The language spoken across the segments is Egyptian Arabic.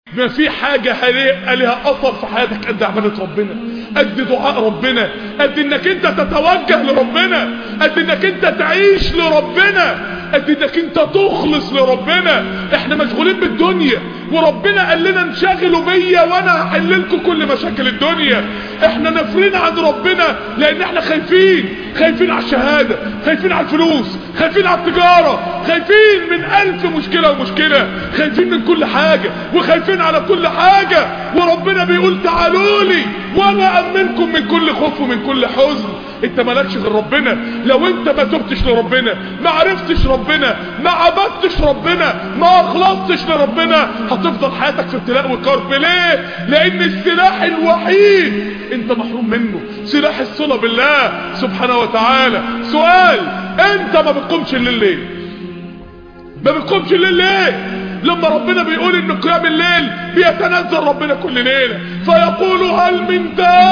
ما في حاجة هيبقى لها أثر في حياتك قد عبادة ربنا قد دعاء ربنا قد انك انت تتوجه لربنا قد انك انت تعيش لربنا قد انك انت تخلص لربنا احنا مشغولين بالدنيا وربنا قال لنا انشغلوا بيا وانا هحل لكم كل مشاكل الدنيا احنا نافرين عن ربنا لان احنا خايفين خايفين على الشهادة خايفين على الفلوس خايفين على التجارة خايفين من الف مشكلة ومشكلة خايفين من كل حاجة وخايفين على كل حاجة وربنا بيقول تعالوا لي وانا امنكم من كل خوف ومن كل حزن انت مالكش غير ربنا لو انت ما تبتش لربنا ما عرفتش ربنا ما عبدتش ربنا ما اخلصتش لربنا هتفضل حياتك في ابتلاء وكرب ليه لان السلاح الوحيد انت محروم منه سلاح الصلة بالله سبحانه وتعالى سؤال انت ما بتقومش الليل ليه ما بتقومش الليل ليه لما ربنا بيقول ان قيام الليل بيتنزل ربنا كل ليلة فيقول هل من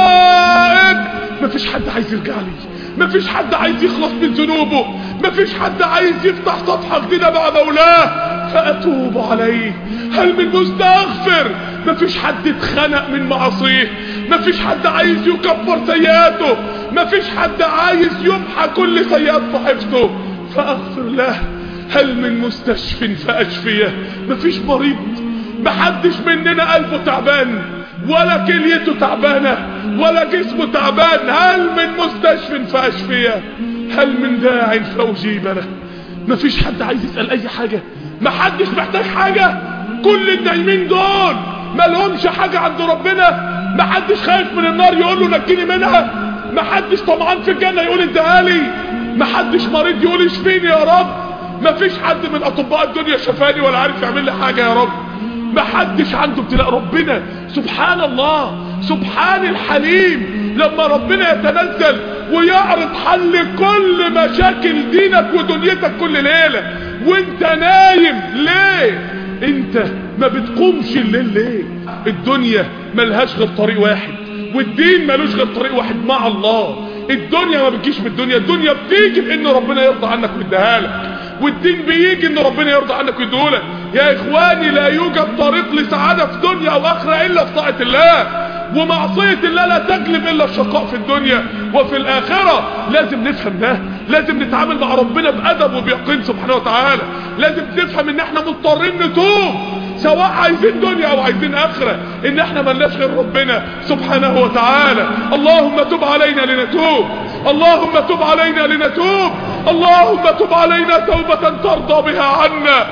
تائب مفيش حد عايز يرجع لي مفيش حد عايز يخلص من ذنوبه مفيش حد عايز يفتح صفحة جديدة مع مولاه فأتوب عليه هل من مستغفر مفيش حد اتخنق من معصيه مفيش حد عايز يكبر سيئاته مفيش حد عايز يمحى كل سيئات صحيفته فأغفر له هل من مستشف فأشفيه مفيش مريض محدش مننا قلبه تعبان ولا كليته تعبانة ولا جسمه تعبان هل من مستشف فأشفيه هل من داع فأجيب له مفيش حد عايز يسأل أي حاجة محدش محتاج حاجة كل النايمين دول مالهمش حاجة عند ربنا محدش خايف من النار يقول له نجيني منها محدش طمعان في الجنة يقول اديها لي محدش مريض يقول اشفيني يا رب مفيش حد من اطباء الدنيا شفاني ولا عارف يعمل لي حاجة يا رب محدش عنده ابتلاء ربنا سبحان الله سبحان الحليم لما ربنا يتنزل ويعرض حل كل مشاكل دينك ودنيتك كل ليلة وانت نايم ليه انت ما بتقومش الليل ليه الدنيا ملهاش غير طريق واحد والدين ملوش غير طريق واحد مع الله الدنيا ما بتجيش بالدنيا الدنيا بتيجي بان ربنا يرضى عنك ويديها لك والدين بيجي ان ربنا يرضى عنك ويديهولك يا اخواني لا يوجد طريق لسعادة في دنيا او اخرة الا في طاعة الله ومعصية الله لا تجلب الا الشقاء في الدنيا وفي الاخرة لازم نفهم ده لازم نتعامل مع ربنا بادب وبيقين سبحانه وتعالى لازم تفهم ان احنا مضطرين نتوب سواء عايزين دنيا او عايزين اخرة ان احنا ملناش غير ربنا سبحانه وتعالى اللهم تب علينا لنتوب اللهم تب علينا لنتوب اللهم تب علينا توبة ترضى بها عنا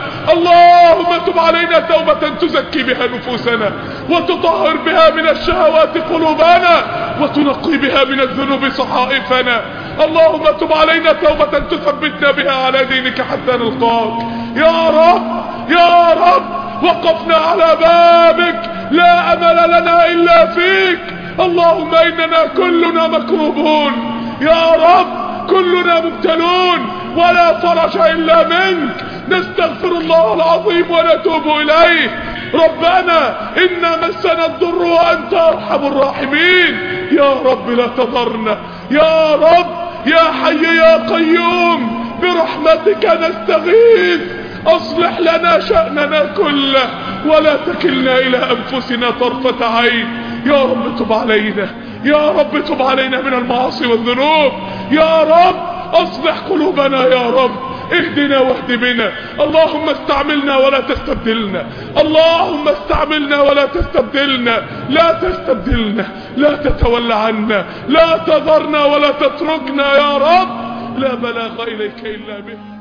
اللهم تب علينا توبة تزكي بها نفوسنا وتطهر بها من الشهوات قلوبنا وتنقي بها من الذنوب صحائفنا اللهم تب علينا توبة تثبتنا بها على دينك حتى نلقاك يا رب يا رب وقفنا على بابك لا امل لنا الا فيك اللهم اننا كلنا مكروبون يا رب كلنا مبتلون ولا فرج الا منك نستغفر الله العظيم ونتوب اليه ربنا انا مسنا الضر وانت ارحم الراحمين يا رب لا تضرنا يا رب يا حي يا قيوم برحمتك نستغيث اصلح لنا شأننا كله ولا تكلنا الى انفسنا طرفة عين يا رب تب علينا يا رب تب علينا من المعاصي والذنوب يا رب اصلح قلوبنا يا رب اهدنا واهد بنا اللهم استعملنا ولا تستبدلنا اللهم استعملنا ولا تستبدلنا لا تستبدلنا لا تتولى عنا لا تذرنا ولا تتركنا يا رب لا بلاغ اليك الا به